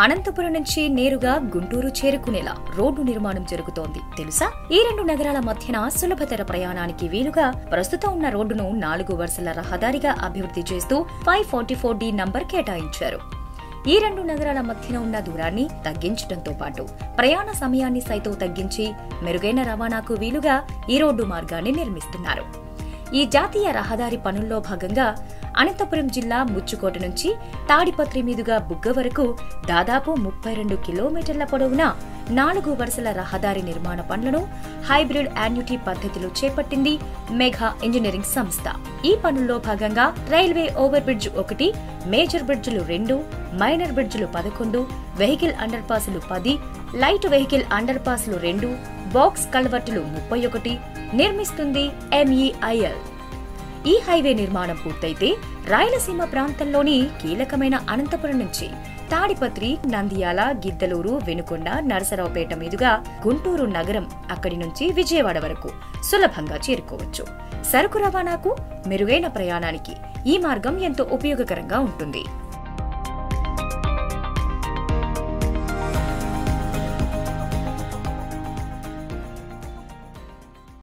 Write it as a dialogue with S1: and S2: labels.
S1: అనంతపురం నుంచి నేరుగా గుంటూరు చేరుకునేలా రోడ్డు నిర్మాణం జరుగుతోంది తెలుసా ఈ రెండు నగరాల మధ్యన సులభతర ప్రయాణానికి వీలుగా ప్రస్తుతం ఉన్న రోడ్డును నాలుగు వరుసల రహదారిగా అభివృద్ధి చేస్తూ five forty four D number కేటాయించారు ఈ రెండు నగరాల మధ్యన ఉన్న దూరాన్ని తగ్గించడంతో పాటు ప్రయాణ సమయాన్ని సైతం తగ్గించి మెరుగైన రవాణాకు వీలుగా ఈ రోడ్డు మార్గాన్ని నిర్మిస్తున్నారు ఈ జాతీయ రహదారి పనుల్లో భాగంగా అనంతపురం జిల్లా ముచ్చుకోట నుంచి తాడిపత్రి మీదుగా బుగ్గ వరకు దాదాపు ముప్పై రెండు కిలోమీటర్ల పొడవున నాలుగు వరుసల రహదారి నిర్మాణ పనులను హైబ్రిడ్ యాన్యుటీ పద్ధతిలో చేపట్టింది మెగా ఇంజనీరింగ్ సంస్థ ఈ పనుల్లో భాగంగా రైల్వే ఓవర్ బ్రిడ్జ్ ఒకటి మేజర్ బ్రిడ్జ్లు రెండు మైనర్ బ్రిడ్జ్లు పదకొండు వెహికల్ అండర్ పాసులు పది లైట్ వెహికల్ అండర్ పాసులు రెండు బాక్స్ కల్వర్టులు ముప్పై ఒకటి నిర్మిస్తుంది ఎంఈఐఎల్ ఈ హైవే నిర్మాణం పూర్తయితే రాయలసీమ ప్రాంతంలోని కీలకమైన అనంతపురం నుంచి తాడిపత్రి నంద్యాల గిద్దలూరు వెనుకొండ నరసరావుపేట మీదుగా గుంటూరు నగరం అక్కడి నుంచి విజయవాడ వరకు సులభంగా చేరుకోవచ్చు సరుకు రవాణాకు మెరుగైన ప్రయాణానికి ఈ మార్గం ఎంతో ఉపయోగకరంగా ఉంటుంది